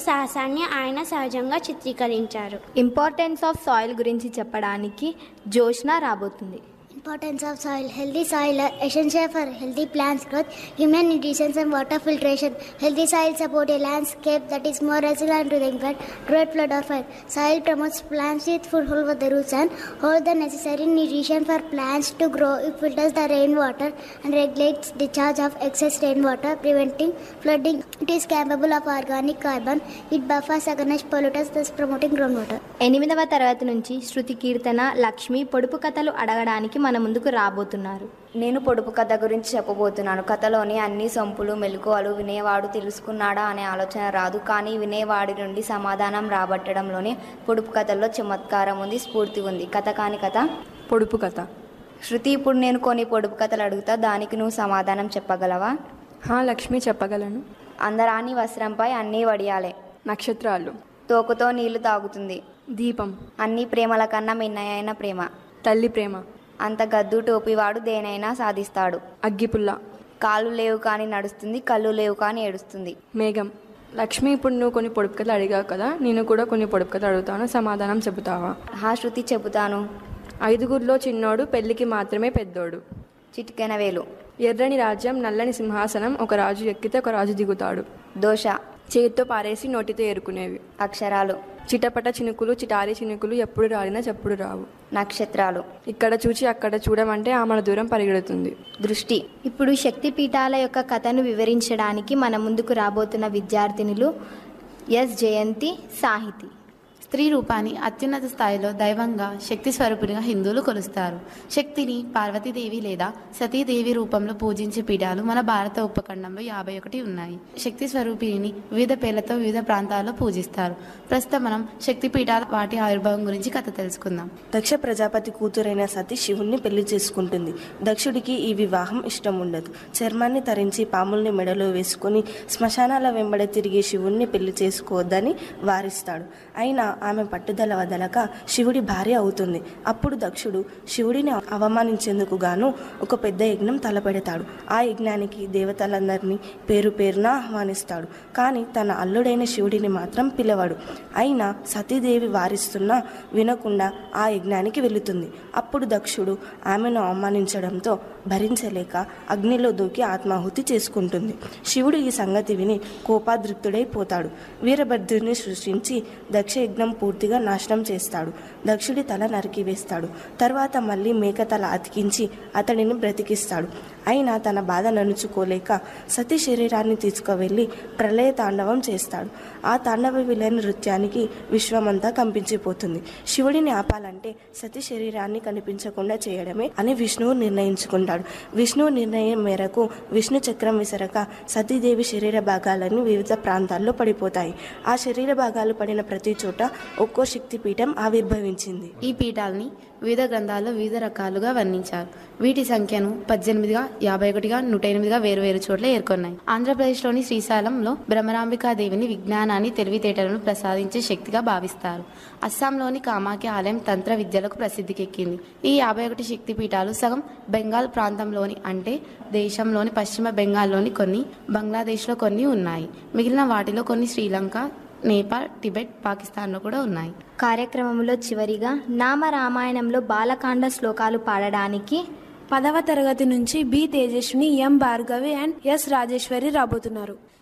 సాహసాన్ని ఆయన సహజంగా చిత్రీకరించారు ఇంపార్టెన్స్ ఆఫ్ సాయిల్ గురించి చెప్పడానికి జోష్న రాబోతుంది Importance of soil. Healthy soil are essential for healthy plants growth, human nutrition and water filtration. Healthy soil support a landscape that is more resilient to the flood, drought, flood or fire. Soil promotes plants with foothold for the roots and hold the necessary nutrition for plants to grow. It filters the rainwater and regulates discharge of excess rainwater, preventing flooding. It is capable of organic carbon. It buffers against pollutants, thus promoting groundwater. ఎనిమిదవ తరగతి నుంచి శృతి కీర్తన లక్ష్మి పొడుపు కథలు అడగడానికి మన ముందుకు రాబోతున్నారు నేను పొడుపు కథ గురించి చెప్పబోతున్నాను కథలోని అన్ని సొంపులు మెలకువలు వినేవాడు తెలుసుకున్నాడా అనే ఆలోచన రాదు కానీ వినేవాడి నుండి సమాధానం రాబట్టడంలోనే పొడుపు కథల్లో చమత్కారం ఉంది స్ఫూర్తి ఉంది కథ కాని కథ పొడుపు కథ శృతి ఇప్పుడు నేను కొన్ని పొడుపు కథలు అడుగుతా దానికి నువ్వు సమాధానం చెప్పగలవా హా లక్ష్మి చెప్పగలను అందరాని వస్త్రంపై అన్నీ వడియాలే నక్షత్రాలు తోకతో నీళ్లు తాగుతుంది దీపం అన్ని ప్రేమల కన్నా మిన్నయైన ప్రేమ తల్లి ప్రేమ అంత గద్దు టోపివాడు దేనైనా సాధిస్తాడు అగ్గిపుల్ల కాళ్ళు లేవు కానీ నడుస్తుంది కళ్ళు లేవు కానీ ఏడుస్తుంది మేఘం లక్ష్మి ఇప్పుడు నువ్వు కొన్ని పొడుపు కథలు అడిగావు కదా నేను కూడా కొన్ని పొడుపు కథలు అడుగుతాను సమాధానం చెబుతావా హా శృతి చెబుతాను ఐదుగురిలో చిన్నోడు పెళ్లికి మాత్రమే పెద్దోడు చిటికెన వేలు ఎర్రని రాజ్యం నల్లని సింహాసనం ఒక రాజు ఎక్కితే ఒక రాజు దిగుతాడు దోష చేతితో పారేసి నోటితో ఏరుకునేవి అక్షరాలు చిటపట చినుకులు చిటారి చినుకులు ఎప్పుడు రాలినా చెప్పుడు రావు నక్షత్రాలు ఇక్కడ చూచి అక్కడ చూడమంటే ఆమె దూరం పరిగెడుతుంది దృష్టి ఇప్పుడు శక్తి పీఠాల యొక్క కథను వివరించడానికి మన ముందుకు రాబోతున్న విద్యార్థినులు ఎస్ జయంతి సాహితి స్త్రీ రూపాన్ని అత్యున్నత స్థాయిలో దైవంగా శక్తి స్వరూపిణిగా హిందువులు కొలుస్తారు శక్తిని పార్వతీదేవి లేదా సతీదేవి రూపంలో పూజించే పీఠాలు మన భారత ఉపఖండంలో యాభై ఒకటి ఉన్నాయి శక్తి స్వరూపిణిని వివిధ పేర్లతో వివిధ ప్రాంతాల్లో పూజిస్తారు ప్రస్తుతం మనం శక్తి పీఠాల వాటి ఆవిర్భావం గురించి కథ తెలుసుకుందాం దక్ష ప్రజాపతి కూతురైన సతి శివుణ్ణి పెళ్లి చేసుకుంటుంది దక్షుడికి ఈ వివాహం ఇష్టం ఉండదు చర్మాన్ని తరించి పాముల్ని మెడలో వేసుకుని శ్మశానాల వెంబడ తిరిగి శివుణ్ణి పెళ్లి చేసుకోవద్దని వారిస్తాడు అయినా ఆమె పట్టుదల వదలక శివుడి భార్య అవుతుంది అప్పుడు దక్షుడు శివుడిని అవమానించేందుకు గాను ఒక పెద్ద యజ్ఞం తలపెడతాడు ఆ యజ్ఞానికి దేవతలందరినీ పేరు పేరున ఆహ్వానిస్తాడు కానీ తన అల్లుడైన శివుడిని మాత్రం పిలవడు అయినా సతీదేవి వారిస్తున్నా వినకుండా ఆ యజ్ఞానికి వెళుతుంది అప్పుడు దక్షుడు ఆమెను అవమానించడంతో భరించలేక అగ్నిలో దూకి ఆత్మాహుతి చేసుకుంటుంది శివుడు ఈ సంగతి విని కోపాదృప్తుడైపోతాడు వీరభద్రుని సృష్టించి దక్ష యజ్ఞం పూర్తిగా నాశనం చేస్తాడు దక్షుడి తల నరికి వేస్తాడు తర్వాత మళ్ళీ మేక తల అతికించి అతడిని బ్రతికిస్తాడు అయినా తన బాధ నలుచుకోలేక సతీ శరీరాన్ని తీసుకువెళ్ళి ప్రళయ తాండవం చేస్తాడు ఆ తాండవ విలయ నృత్యానికి విశ్వమంతా కంపించిపోతుంది శివుడిని ఆపాలంటే సతీ శరీరాన్ని కనిపించకుండా చేయడమే అని విష్ణువు నిర్ణయించుకుంటాడు విష్ణువు నిర్ణయం మేరకు విష్ణు చక్రం విసరక సతీదేవి శరీర భాగాలన్నీ వివిధ ప్రాంతాల్లో పడిపోతాయి ఆ శరీర భాగాలు పడిన ప్రతి చోట ఒక్కో శక్తిపీఠం ఆవిర్భవించింది ఈ పీఠాలని వివిధ గ్రంథాల్లో వివిధ రకాలుగా వర్ణించారు వీటి సంఖ్యను పద్దెనిమిదిగా యాభై ఒకటిగా నూట ఎనిమిదిగా వేరు వేరు చోట్ల ఏర్కొన్నాయి ఆంధ్రప్రదేశ్లోని శ్రీశైలంలో బ్రహ్మరాంబికాదేవిని విజ్ఞానాన్ని తెలివితేటలను ప్రసాదించే శక్తిగా భావిస్తారు అస్సాంలోని కామాఖ్య ఆలయం తంత్ర విద్యలకు ప్రసిద్ధికెక్కింది ఈ యాభై ఒకటి శక్తి పీఠాలు సగం బెంగాల్ ప్రాంతంలోని అంటే దేశంలోని పశ్చిమ బెంగాల్లోని కొన్ని బంగ్లాదేశ్లో కొన్ని ఉన్నాయి మిగిలిన వాటిలో కొన్ని శ్రీలంక నేపాల్ టిబెట్ పాకిస్తాన్లో కూడా ఉన్నాయి కార్యక్రమంలో చివరిగా నామ రామాయణంలో బాలకాండ శ్లోకాలు పాడడానికి పదవ తరగతి నుంచి B Tejaswini M Bhargavi and S Rajeshwari రాబోతున్నారు